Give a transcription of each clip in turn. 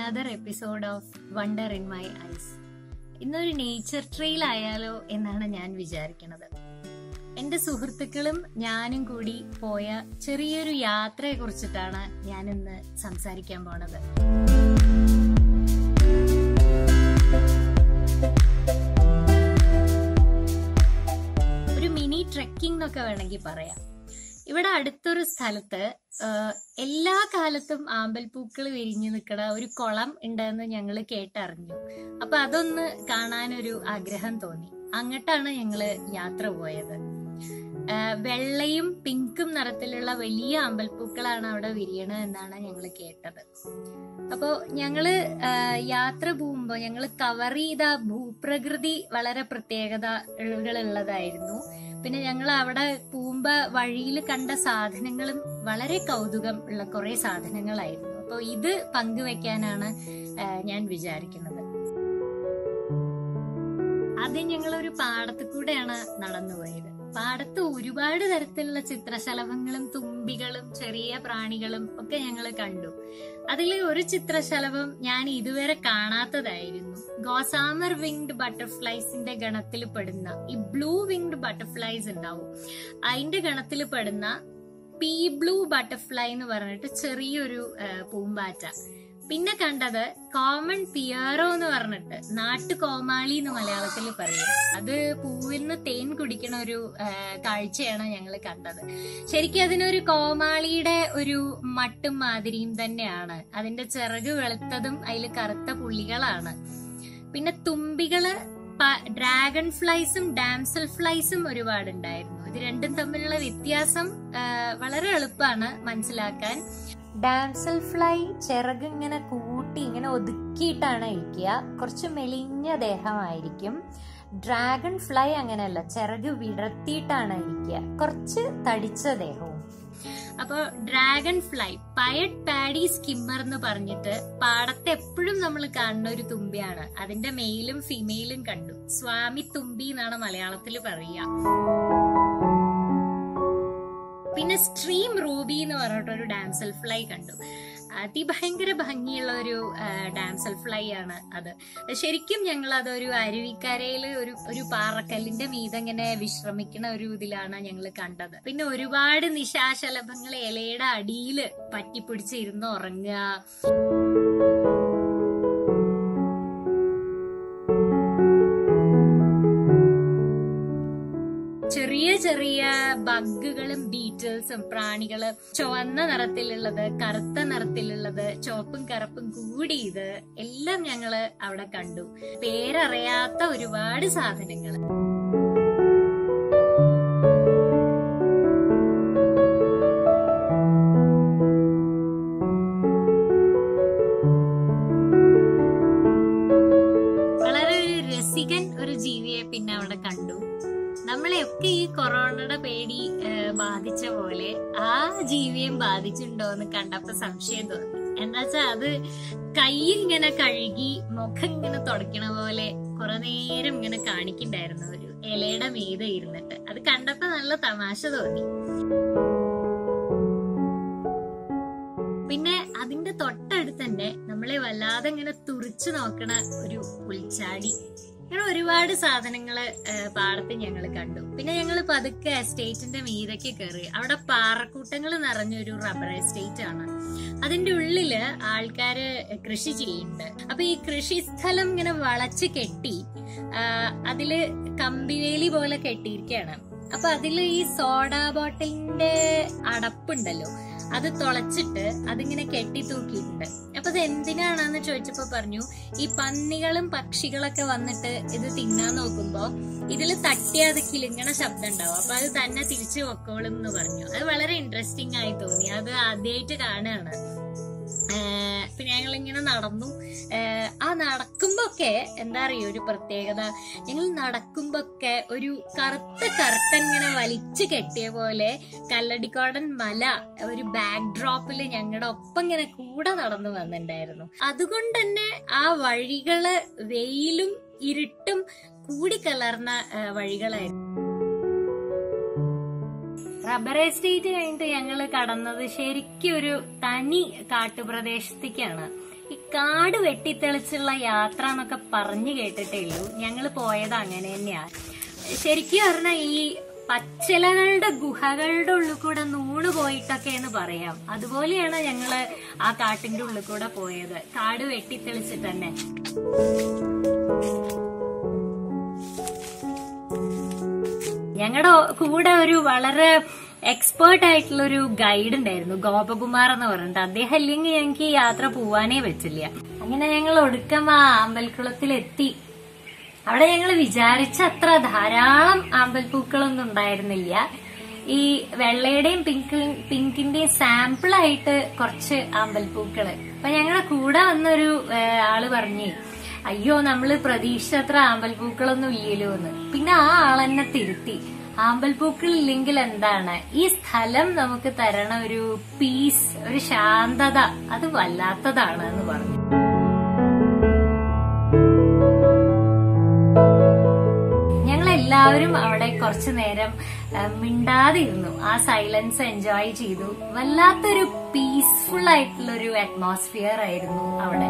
another episode of wonder in my eyes ഇന്നൊരു nature trail ആയാലോ എന്നാണ് ഞാൻ വിചാരിക്കുന്നത് എന്റെ സുഹൃത്തുക്കളും ഞാനും കൂടി പോയ ചെറിയൊരു യാത്രയെ കുറിച്ചിട്ടാണ് ഞാൻ ഇന്ന് സംസാരിക്കാൻ പോണത് ഒരു മിനി ട്രെക്കിംഗ് എന്നൊക്കെ വേണമെങ്കിൽ പറയാം ഇവിടെ അടുത്തൊരു സ്ഥലത്ത് ആ, എല്ലാ കാലത്തും ആമ്പൽപ്പൂക്കൾ വിരിഞ്ഞു നിൽക്കണ ഒരു കുളം ഉണ്ടെന്ന് ഞങ്ങൾ കേട്ടറിഞ്ഞു അപ്പൊ അതൊന്ന് കാണാനൊരു ആഗ്രഹം തോന്നി അങ്ങോട്ടാണ് ഞങ്ങള് യാത്ര പോയത് ആ, വെള്ളയും പിങ്കും നിറത്തിലുള്ള വലിയ അമ്പൽപ്പൂക്കളാണ് അവിടെ വിരിയണത് എന്നാണ് ഞങ്ങൾ കേട്ടത് അപ്പോ ഞങ്ങള് ആ, യാത്ര പോകുമ്പോ ഞങ്ങള് കവർ ചെയ്ത ഭൂപ്രകൃതി വളരെ പ്രത്യേകതകളുള്ളതായിരുന്നു പിന്നെ ഞങ്ങൾ അവിടെ പോകുമ്പോ വഴിയിൽ കണ്ട സാധനങ്ങളും വളരെ കൗതുകം ഉള്ള കുറെ സാധനങ്ങളായിരുന്നു അപ്പോൾ ഇത് പങ്കുവെക്കാനാണ് ആ, ഞാൻ വിചാരിക്കുന്നത് ആദ്യം ഞങ്ങൾ ഒരു പാടത്ത് കൂടെയാണ് നടന്നുപോയത് പാടത്ത് ഒരുപാട് തരത്തിലുള്ള ചിത്രശലഭങ്ങളും തുമ്പികളും ചെറിയ പ്രാണികളും ഒക്കെ ഞങ്ങൾ കണ്ടു അതിൽ ഒരു ചിത്രശലഭം ഞാൻ ഇതുവരെ കാണാത്തതായിരുന്നു ഗോസാമർ വിങ്ഡ് ബട്ടർഫ്ലൈസിന്റെ ഗണത്തിൽ പെടുന്ന ഈ ബ്ലൂ വിങ്ഡ് ബട്ടർഫ്ലൈസ് ഉണ്ടാവും അതിന്റെ ഗണത്തിൽ പെടുന്ന പീ ബ്ലൂ ബട്ടർഫ്ലൈ എന്ന് പറഞ്ഞിട്ട് ചെറിയൊരു ആ, പൂമ്പാറ്റ പിന്നെ കണ്ടത് കോമൺ പിയറോ എന്ന് പറഞ്ഞിട്ട് നാട്ടു കോമാളി എന്ന് മലയാളത്തിൽ പറയും അത് പൂവിൽ നിന്ന് തേൻ കുടിക്കണ ഒരു ആ, കാഴ്ചയാണ് ഞങ്ങൾ കണ്ടത് ശരിക്കും അതിനൊരു കോമാളിയുടെ ഒരു മട്ടും മാതിരിയും തന്നെയാണ് അതിന്റെ ചിറക് വെളുത്തതും അതിൽ കറുത്ത പുള്ളികളാണ് പിന്നെ തുമ്പികള് പ- ഡ്രാഗൺ ഫ്ലൈസും ഡാംസൽ ഫ്ലൈസും ഒരുപാടുണ്ടായിരുന്നു ഇത് രണ്ടും തമ്മിലുള്ള വ്യത്യാസം ആ, വളരെ എളുപ്പമാണ് മനസ്സിലാക്കാൻ ഡാംസൽ ഫ്ലൈ ചിറക് ഇങ്ങനെ കൂട്ടി ഇങ്ങനെ ഒതുക്കിയിട്ടാണ് ഇരിക്കുക കുറച്ച് മെലിഞ്ഞ ദേഹമായിരിക്കും ഡ്രാഗൺ ഫ്ലൈ അങ്ങനെയല്ല ചിറക് വിടർത്തിയിട്ടാണ് ഇരിക്കുക കുറച്ച് തടിച്ച ദേഹവും അപ്പൊ dragonfly pied paddy skimmer എന്ന് പറഞ്ഞിട്ട് പാടത്ത് എപ്പോഴും നമ്മൾ കാണുന്ന ഒരു തുമ്പിയാണ് അതിന്റെ മെയിലും ഫീമെയിലും കണ്ടു സ്വാമി തുമ്പി എന്നാണ് മലയാളത്തിൽ പറയുക പിന്നെ സ്ട്രീം റൂബി എന്ന് പറഞ്ഞിട്ട് ഒരു ഡാംസൽ ഫ്ലൈ കണ്ടു അതിഭയങ്കര ഭംഗിയുള്ള ഒരു ഡാംസൽ ഫ്ലൈ ആണ് അത് ശരിക്കും ഞങ്ങൾ അതൊരു അരുവിക്കരയിൽ ഒരു ഒരു പാറക്കല്ലിന്റെ മീതെ ഇങ്ങനെ വിശ്രമിക്കണ ഒരു ഇതിലാണ് ഞങ്ങൾ കണ്ടത് പിന്നെ ഒരുപാട് നിശാശലഭങ്ങൾ ഇലയുടെ അടിയിൽ പറ്റിപ്പിടിച്ചിരുന്ന് ഉറങ്ങുക ചെറിയ ചെറിയ ബഗ്ഗുകളും ബീറ്റിൽസും പ്രാണികള് ചുവന്ന നിറത്തിലുള്ളത് കറുത്ത നിറത്തിലുള്ളത് ചുവപ്പും കറുപ്പും കൂടിയത് എല്ലാം ഞങ്ങള് അവിടെ കണ്ടു പേരറിയാത്ത ഒരുപാട് സാധനങ്ങൾ വളരെ ഒരു രസികൻ ഒരു ജീവിയെ പിന്നെ അവിടെ കണ്ടു നമ്മളെയൊക്കെ ഈ കൊറോണയുടെ പേടി ഏഹ്, ബാധിച്ച പോലെ ആ ജീവിയും ബാധിച്ചിട്ടുണ്ടോ എന്ന് കണ്ടപ്പോ സംശയം തോന്നി എന്താ വെച്ചാ അത് കൈ ഇങ്ങനെ കഴുകി മുഖം ഇങ്ങനെ തുടയ്ക്കണ പോലെ കുറെ നേരം ഇങ്ങനെ കാണിക്കണ്ടായിരുന്നു ഒരു ഇലയുടെ മീതെ ഇരുന്നിട്ട് അത് കണ്ടപ്പോ നല്ല തമാശ തോന്നി പിന്നെ അതിന്റെ തൊട്ടടുത്ത് തന്നെ നമ്മളെ വല്ലാതെ ഇങ്ങനെ തുറിച്ചു നോക്കണ ഒരു പുൽച്ചാടി അങ്ങനെ ഒരുപാട് സാധനങ്ങള് ആ, പാടത്ത് ഞങ്ങൾ കണ്ടു പിന്നെ ഞങ്ങൾ പതുക്കെ എസ്റ്റേറ്റിന്റെ മീതയ്ക്ക് കയറി അവിടെ പാറക്കൂട്ടങ്ങൾ നിറഞ്ഞൊരു റബ്ബർ എസ്റ്റേറ്റ് ആണ് അതിന്റെ ഉള്ളില് ആൾക്കാര് കൃഷി ചെയ്യുന്നുണ്ട് അപ്പൊ ഈ കൃഷി സ്ഥലം ഇങ്ങനെ വളച്ച് കെട്ടി ആ, അതില് കമ്പിവേലി പോലെ കെട്ടിയിരിക്കുകയാണ് അപ്പൊ അതില് ഈ സോഡ ബോട്ടിലിന്റെ അടപ്പുണ്ടല്ലോ അത് തുളച്ചിട്ട് അതിങ്ങനെ കെട്ടി തൂക്കിയിട്ടുണ്ട് അപ്പൊ അത് എന്തിനാണെന്ന് ചോദിച്ചപ്പോ പറഞ്ഞു ഈ പന്നികളും പക്ഷികളൊക്കെ വന്നിട്ട് ഇത് തിന്നാൻ നോക്കുമ്പോ ഇതിൽ തട്ടിയ അത് കിലുങ്ങണ ശബ്ദം ഉണ്ടാവും അപ്പൊ അത് തന്നെ തിരിച്ചു വെക്കോളും എന്ന് പറഞ്ഞു അത് വളരെ ഇൻട്രസ്റ്റിംഗ് ആയി തോന്നി അത് ആദ്യമായിട്ട് കാണുകയാണ് ഏഹ് പിന്നെ ഞങ്ങൾ ഇങ്ങനെ നടന്നു ഏഹ് ആ നടക്കുമ്പൊക്കെ എന്താ അറിയോ ഒരു പ്രത്യേകത ഞങ്ങൾ നടക്കുമ്പൊക്കെ ഒരു കറുത്ത കർട്ടൻ ഇങ്ങനെ വലിച്ചു കെട്ടിയ പോലെ കല്ലടിക്കോടൻ മല ഒരു ബാക്ക് ഡ്രോപ്പിൽ ഞങ്ങളുടെ ഒപ്പം ഇങ്ങനെ കൂടെ നടന്നു വന്നിട്ടുണ്ടായിരുന്നു അതുകൊണ്ട് തന്നെ ആ വഴികള് വെയിലും ഇരുട്ടും കൂടിക്കലർന്ന ഏഹ് വഴികളായിരുന്നു റബ്ബർ എസ്റ്റേറ്റ് കഴിഞ്ഞിട്ട് ഞങ്ങൾ കടന്നത് ശരിക്കും ഒരു തനി കാട്ടുപ്രദേശത്തേക്കാണ് ഈ കാട് വെട്ടിത്തെളിച്ചുള്ള യാത്ര എന്നൊക്കെ പറഞ്ഞു കേട്ടിട്ടേ ഉള്ളൂ ഞങ്ങൾ പോയത് അങ്ങനെ തന്നെയാണ് ശരിക്കും പറഞ്ഞാൽ ഈ പച്ചിലകളുടെ ഗുഹകളുടെ ഉള്ളിൽ കൂടെ നൂണ് പോയിട്ടൊക്കെ എന്ന് പറയാം അതുപോലെയാണ് ഞങ്ങള് ആ കാട്ടിന്റെ ഉള്ളിൽ കൂടെ പോയത് കാട് വെട്ടിത്തെളിച്ചിട്ട് തന്നെ ഞങ്ങളുടെ കൂടെ ഒരു വളരെ എക്സ്പേർട്ട് ആയിട്ടുള്ള ഒരു ഗൈഡ് ഉണ്ടായിരുന്നു ഗോപകുമാർ എന്ന് പറഞ്ഞിട്ട് അദ്ദേഹം ഇല്ലെങ്കിൽ ഞങ്ങൾക്ക് ഈ യാത്ര പോവാനേ പറ്റില്ല അങ്ങനെ ഞങ്ങൾ ഒടുക്കം ആ അമ്പൽക്കുളത്തിലെത്തി അവിടെ ഞങ്ങൾ വിചാരിച്ച അത്ര ധാരാളം ആമ്പൽപ്പൂക്കളൊന്നും ഉണ്ടായിരുന്നില്ല ഈ വെള്ളയുടെയും പിങ്ക് പിങ്കിന്റെയും സാമ്പിൾ ആയിട്ട് കുറച്ച് ആമ്പൽപ്പൂക്കള് അപ്പൊ ഞങ്ങളുടെ കൂടെ വന്നൊരു ഏഹ്, ആള് പറഞ്ഞു അയ്യോ നമ്മള് പ്രതീക്ഷിച്ചത്ര ആമ്പൽപ്പൂക്കളൊന്നും ഇല്ലല്ലോ എന്ന് പിന്നെ ആ ആളെന്നെ തിരുത്തി ആമ്പൽപ്പൂക്കൾ ഇല്ലെങ്കിൽ എന്താണ് ഈ സ്ഥലം നമുക്ക് തരണ ഒരു പീസ് ഒരു ശാന്തത അത് വല്ലാത്തതാണ് എന്ന് പറഞ്ഞു ഞങ്ങൾ എല്ലാവരും അവിടെ കുറച്ചു നേരം ആ, മിണ്ടാതിരുന്നു ആ സൈലൻസ് എൻജോയ് ചെയ്തു വല്ലാത്തൊരു പീസ്ഫുൾ ആയിട്ടുള്ള ഒരു അറ്റ്മോസ്ഫിയർ ആയിരുന്നു അവിടെ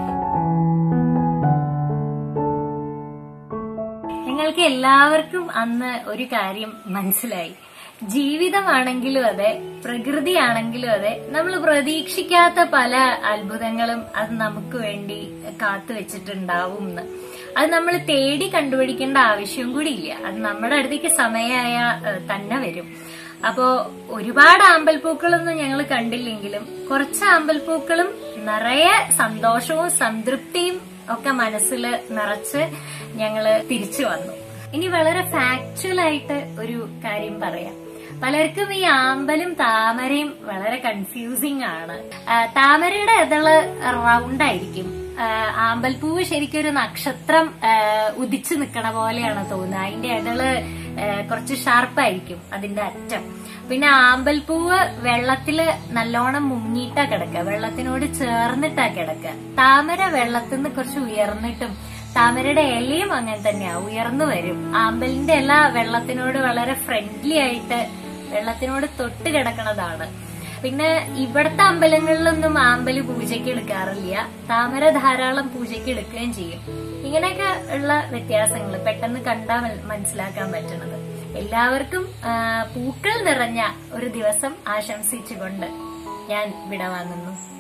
ഞങ്ങൾക്ക് എല്ലാവർക്കും അന്ന് ഒരു കാര്യം മനസ്സിലായി ജീവിതമാണെങ്കിലും അതെ പ്രകൃതിയാണെങ്കിലും അതെ നമ്മൾ പ്രതീക്ഷിക്കാത്ത പല അത്ഭുതങ്ങളും അത് നമുക്ക് വേണ്ടി കാത്തു വെച്ചിട്ടുണ്ടാവും എന്ന് അത് നമ്മൾ തേടി കണ്ടുപിടിക്കേണ്ട ആവശ്യം കൂടി ഇല്ല അത് നമ്മുടെ അടുത്തേക്ക് സമയമായ ഏഹ്, തന്നെ വരും അപ്പോ ഒരുപാട് ആമ്പൽപ്പൂക്കളൊന്നും ഞങ്ങൾ കണ്ടില്ലെങ്കിലും കുറച്ച് ആമ്പൽപ്പൂക്കളും നിറയെ സന്തോഷവും സംതൃപ്തിയും ഒക്കെ മനസ്സിൽ നിറച്ച് ഞങ്ങള് തിരിച്ചു വന്നു ഇനി വളരെ ഫാക്ച്വൽ ആയിട്ട് ഒരു കാര്യം പറയാം പലർക്കും ഈ ആമ്പലും താമരയും വളരെ കൺഫ്യൂസിങ് ആണ് ആ, താമരയുടെ ഇതള് റൗണ്ട് ആയിരിക്കും ആ, ആമ്പൽപ്പൂവ് ശരിക്കും ഒരു നക്ഷത്രം ആ, ഉദിച്ചു നിൽക്കണ പോലെയാണ് തോന്നുന്നത് അതിന്റെ ഇതള് ആ, കുറച്ച് ഷാർപ്പായിരിക്കും അതിന്റെ അറ്റം പിന്നെ ആമ്പൽപ്പൂവ് വെള്ളത്തില് നല്ലോണം മുങ്ങിയിട്ടാ കിടക്കുക വെള്ളത്തിനോട് ചേർന്നിട്ടാ കിടക്കുക താമര വെള്ളത്തിൽ നിന്ന് കുറച്ച് ഉയർന്നിട്ടും താമരയുടെ ഇലയും അങ്ങനെ തന്നെയാ ഉയർന്നു വരും ആമ്പലിന്റെ ഇല വെള്ളത്തിനോട് വളരെ ഫ്രണ്ട്ലി ആയിട്ട് വെള്ളത്തിനോട് തൊട്ട് കിടക്കണതാണ് പിന്നെ ഇവിടത്തെ അമ്പലങ്ങളിലൊന്നും ആമ്പല് പൂജയ്ക്ക് എടുക്കാറില്ല താമര ധാരാളം പൂജയ്ക്ക് എടുക്കുകയും ചെയ്യും ഇങ്ങനെയൊക്കെ ഉള്ള വ്യത്യാസങ്ങൾ പെട്ടെന്ന് കണ്ടാൽ മന- മനസ്സിലാക്കാൻ പറ്റുന്നത് എല്ലാവർക്കും ആ, പൂക്കൾ നിറഞ്ഞ ഒരു ദിവസം ആശംസിച്ചുകൊണ്ട് ഞാൻ വിട വാങ്ങുന്നു